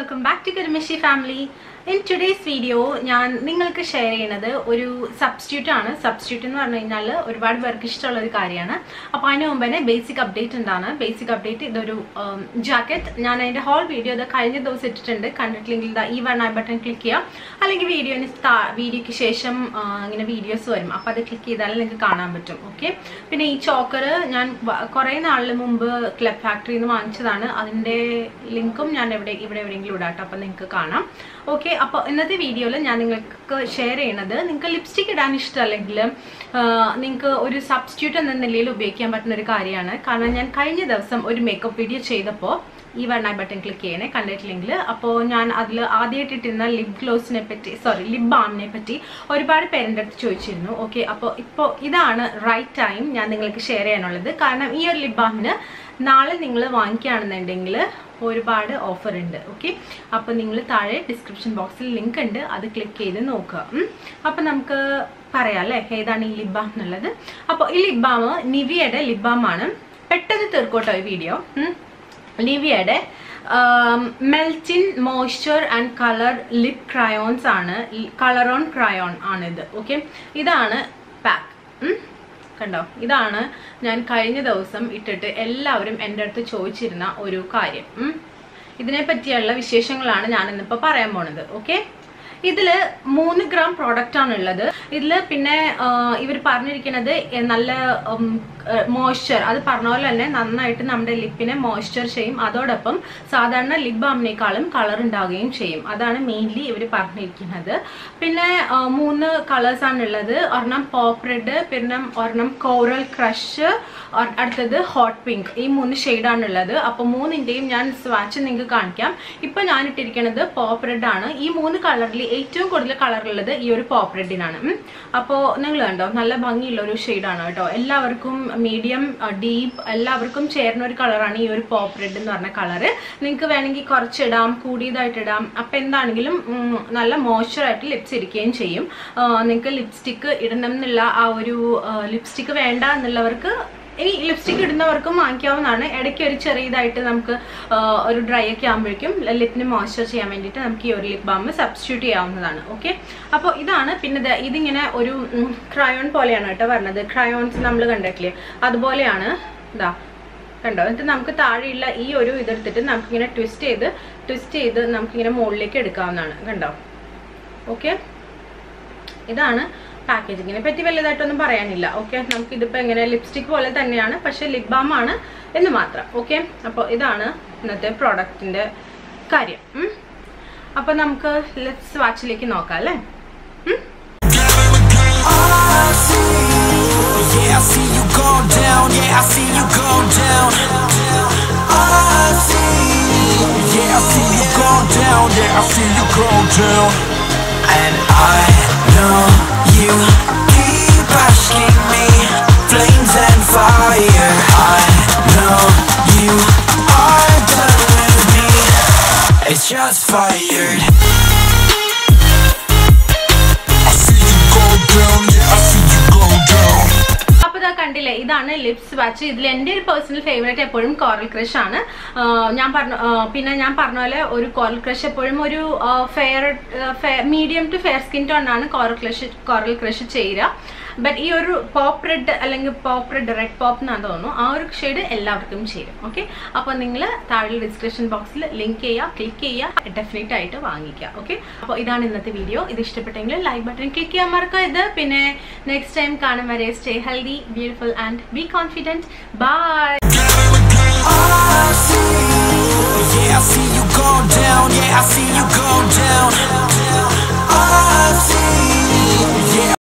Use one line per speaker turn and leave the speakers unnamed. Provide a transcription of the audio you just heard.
Welcome back to Karumashi family in today's video ഞാൻ നിങ്ങൾക്ക് share ചെയ്യുന്നത് ഒരു സബ്സ്റ്റിറ്റ്യൂട്ട് ആണ് സബ്സ്റ്റിറ്റ്യൂട്ട് എന്ന് പറഞ്ഞു കഴിഞ്ഞാൽ ഒരുപാട് പേർക്ക് ഇഷ്ടമുള്ള ഒരു കാര്യമാണ് അപ്പോൾ അതിന് മുമ്പ് തന്നെ ബേസിക് അപ്ഡേറ്റ് ഉണ്ടാണ് ബേസിക് അപ്ഡേറ്റ് ഇതൊരു ജാക്കറ്റ് ഞാൻ അതിൻ്റെ ഹോൾ വീഡിയോ ഇത് കഴിഞ്ഞ ദിവസം ഇട്ടിട്ടുണ്ട് കണ്ടിട്ടില്ലെങ്കിൽ ഇതാ ഈ വൺ ഐ ബട്ടൺ ക്ലിക്ക് ചെയ്യാം അല്ലെങ്കിൽ വീഡിയോന് വീഡിയോയ്ക്ക് ശേഷം ആ, ഇങ്ങനെ വീഡിയോസ് വരും അപ്പോൾ അത് ക്ലിക്ക് ചെയ്താൽ നിങ്ങൾക്ക് കാണാൻ പറ്റും ഓക്കെ പിന്നെ ഈ ചോക്കർ ഞാൻ വ- കുറേ നാളിന് മുമ്പ് ക്ലബ് ഫാക്ടറിയിൽ നിന്ന് വാങ്ങിച്ചതാണ് അതിൻ്റെ ലിങ്കും ഞാൻ എവിടെ ഇവിടെ എവിടെയെങ്കിലും ഇടാട്ടോ അപ്പോൾ നിങ്ങൾക്ക് കാണാം ഓക്കെ അപ്പോൾ ഇന്നത്തെ വീഡിയോയിൽ ഞാൻ നിങ്ങൾക്ക് ഷെയർ ചെയ്യണത് നിങ്ങൾക്ക് ലിപ്സ്റ്റിക് ഇടാൻ ഇഷ്ടമല്ലെങ്കിൽ നിങ്ങൾക്ക് ഒരു സബ്സ്റ്റിറ്റ്യൂട്ട് എന്ന നിലയിൽ ഉപയോഗിക്കാൻ പറ്റുന്ന ഒരു കാര്യമാണ് കാരണം ഞാൻ കഴിഞ്ഞ ദിവസം ഒരു മേക്കപ്പ് വീഡിയോ ചെയ്തപ്പോൾ ഈ വൺ ഐ ബട്ടൺ ക്ലിക്ക് ചെയ്യണേ കണ്ടിട്ടില്ലെങ്കിൽ അപ്പോൾ ഞാൻ അതിൽ ആദ്യമായിട്ട് ഇട്ടിരുന്ന ലിപ് ഗ്ലോസിനെ പറ്റി സോറി ലിപ് ബാമിനെ പറ്റി ഒരുപാട് പേരുടെ അടുത്ത് ചോദിച്ചിരുന്നു ഓക്കെ അപ്പോൾ ഇപ്പോൾ ഇതാണ് റൈറ്റ് ടൈം ഞാൻ നിങ്ങൾക്ക് ഷെയർ ചെയ്യാനുള്ളത് കാരണം ഈ ഒരു ലിപ് ബാമിന് നാളെ നിങ്ങൾ വാങ്ങിക്കുകയാണെന്നുണ്ടെങ്കിൽ ഒരുപാട് ഓഫർ ഉണ്ട് ഓക്കെ അപ്പോൾ നിങ്ങൾ താഴെ ഡിസ്ക്രിപ്ഷൻ ബോക്സിൽ ലിങ്ക് ഉണ്ട് അത് ക്ലിക്ക് ചെയ്ത് നോക്കുക ഉം. അപ്പോൾ നമുക്ക് പറയാം അല്ലേ ഏതാണ് ഈ ലിപ് ബാം എന്നുള്ളത് അപ്പോൾ ഈ ലിപ് ബാം നിവിയയുടെ ലിപ് ബാം ആണ് പെട്ടെന്ന് തീർക്കോട്ടോ ഈ വീഡിയോ ലിവിയയുടെ melt in moisture and colour lip crayons ആണ് കളർ ഓൺ ക്രയോൺ ആണിത് ഓക്കെ ഇതാണ് പാക്ക് കണ്ടോ ഇതാണ് ഞാൻ കഴിഞ്ഞ ദിവസം ഇട്ടിട്ട് എല്ലാവരും എൻ്റെ അടുത്ത് ചോദിച്ചിരുന്ന ഒരു കാര്യം ഉം. ഇതിനെ പറ്റിയുള്ള വിശേഷങ്ങളാണ് ഞാൻ ഇന്നിപ്പോൾ പറയാൻ പോണത് ഓക്കെ ഇതില് മൂന്ന് ഗ്രാം പ്രോഡക്റ്റ് ആണ് ഉള്ളത് ഇതില് പിന്നെ ഇവർ പറഞ്ഞിരിക്കുന്നത് എ- നല്ല മോയ്സ്ചർ അത് പറഞ്ഞ പോലെ തന്നെ നന്നായിട്ട് നമ്മുടെ ലിപ്പിനെ മോയ്സ്ചർ ചെയ്യും അതോടൊപ്പം സാധാരണ ലിപ് ബാമിനേക്കാളും കളർ ഉണ്ടാവുകയും ചെയ്യും അതാണ് മെയിൻലി ഇവർ പറഞ്ഞിരിക്കുന്നത് പിന്നെ ആ, മൂന്ന് കളേഴ്സ് ആണ് ഉള്ളത് ഒരെണ്ണം പോപ്പ് റെഡ് പിന്നെ ഒരെണ്ണം കോറൽ ക്രഷ് അടുത്തത് ഹോട്ട് പിങ്ക് ഈ മൂന്ന് ഷെയ്ഡാണ് ഉള്ളത് അപ്പോൾ മൂന്നിൻ്റെയും ഞാൻ സ്വാച്ച് നിങ്ങൾക്ക് കാണിക്കാം ഇപ്പം ഞാൻ ഇട്ടിരിക്കുന്നത് പോപ്പ് റെഡ് ആണ് ഈ മൂന്ന് കളറിൽ ഏറ്റവും കൂടുതൽ കളർ ഉള്ളത് ഈ ഒരു പോപ്പ് റെഡിനാണ് അപ്പോൾ നിങ്ങൾ കണ്ടോ നല്ല ഭംഗിയുള്ള ഒരു ഷെയ്ഡാണ് കേട്ടോ എല്ലാവർക്കും മീഡിയം ഡീപ്പ് എല്ലാവർക്കും ചേരുന്ന ഒരു കളറാണ് ഈ ഒരു പോപ്പ് റെഡ് എന്ന് പറഞ്ഞ കളറ് നിങ്ങൾക്ക് വേണമെങ്കിൽ കുറച്ചിടാം കൂടിയതായിട്ട് ഇടാം അപ്പം എന്താണെങ്കിലും ഉം, നല്ല മോയ്സ്ചറായിട്ട് ലിപ്സ് ഇരിക്കുകയും ചെയ്യും നിങ്ങൾക്ക് ലിപ്സ്റ്റിക്ക് ഇടണം എന്നുള്ള ആ ഒരു ലിപ്സ്റ്റിക്ക് വേണ്ട എന്നുള്ളവർക്ക് ഇനി ലിപ്സ്റ്റിക് ഇടുന്നവർക്കും വാങ്ങിക്കാവുന്നതാണ് ഇടയ്ക്ക് ഒരു ചെറിയതായിട്ട് നമുക്ക് ആ, ഒരു ഡ്രൈ ഒക്കെ ആകുമ്പോഴേക്കും ലിപ്പിന് മോയ്സ്ചർ ചെയ്യാൻ വേണ്ടിയിട്ട് നമുക്ക് ഈ ഒരു ലിപ് ബാം സബ്സ്റ്റിറ്റ്യൂട്ട് ചെയ്യാവുന്നതാണ് ഓക്കെ അപ്പോൾ ഇതാണ് പിന്നെ ദേ ഇതിങ്ങനെ ഒരു ക്രയോൺ പോലെയാണ് കേട്ടോ പറഞ്ഞത് ക്രയോൺസ് നമ്മൾ കണ്ടിട്ടില്ലേ അതുപോലെയാണ് ഇതാ കണ്ടോ എന്നിട്ട് നമുക്ക് താഴെയുള്ള ഈ ഒരു ഇതെടുത്തിട്ട് നമുക്കിങ്ങനെ ട്വിസ്റ്റ് ചെയ്ത് ട്വിസ്റ്റ് ചെയ്ത് നമുക്കിങ്ങനെ മുകളിലേക്ക് എടുക്കാവുന്നതാണ് കണ്ടോ ഓക്കെ ഇതാണ് പാക്കേജിങ്ങിനെ പറ്റി വലുതായിട്ടൊന്നും പറയാനില്ല ഓക്കെ നമുക്ക് ഇതിപ്പോൾ എങ്ങനെ ലിപ്സ്റ്റിക് പോലെ തന്നെയാണ് പക്ഷെ ലിപ് ബാം ആണ് എന്ന് മാത്രം ഓക്കെ അപ്പോൾ ഇതാണ് ഇന്നത്തെ പ്രോഡക്റ്റിൻ്റെ കാര്യം ഉം. അപ്പോൾ നമുക്ക് ലിപ്സ് വാച്ചിലേക്ക് നോക്കാം അല്ലേ ഉം.
I see, yeah, I see you go down, yeah, I see you go down. I see, yeah, I see you go down, yeah, I see you go down. And I know you keep asking me, flames and fire. I know you are done with me, it's just fired. I see you go down, yeah, I see you go down.
അപ്പൊ ഇതാ കണ്ടില്ലേ ഇതാണ് lips watch ഇതിൽ എൻ്റെ ഒരു personal favourite എപ്പോഴും coral crush ആണ് ആ, ഞാൻ പറഞ്ഞു ആ, പിന്നെ ഞാൻ പറഞ്ഞ പോലെ ഒരു കോറൽ ക്രഷ് എപ്പോഴും ഒരു fair medium to fair skin tone ആണ് കോറൽ ക്രഷ് കോറൽ ക്രഷ് ചെയ്യുക ബട്ട് ഈ ഒരു പോപ്പ് റെഡ് അല്ലെങ്കിൽ പോപ്പ് റെഡ് റെഡ് പോപ്പ് എന്നാണ് തോന്നുന്നു ആ ഒരു ഷെയ്ഡ് എല്ലാവർക്കും ചേരും ഓക്കെ അപ്പോൾ നിങ്ങൾ താഴെ ഡിസ്ക്രിപ്ഷൻ ബോക്സിൽ ലിങ്ക് ചെയ്യുക ക്ലിക്ക് ചെയ്യുക ഡെഫിനറ്റ് ആയിട്ട് വാങ്ങിക്കുക ഓക്കെ അപ്പോൾ ഇതാണ് ഇന്നത്തെ വീഡിയോ ഇത് ഇഷ്ടപ്പെട്ടെങ്കിൽ ലൈക്ക് ബട്ടൺ ക്ലിക്ക് ചെയ്യാൻ മറക്കരുത് പിന്നെ നെക്സ്റ്റ് ടൈം കാണും വരെ stay healthy beautiful and be confident bye
I see, yeah, I see you go down, yeah, I see you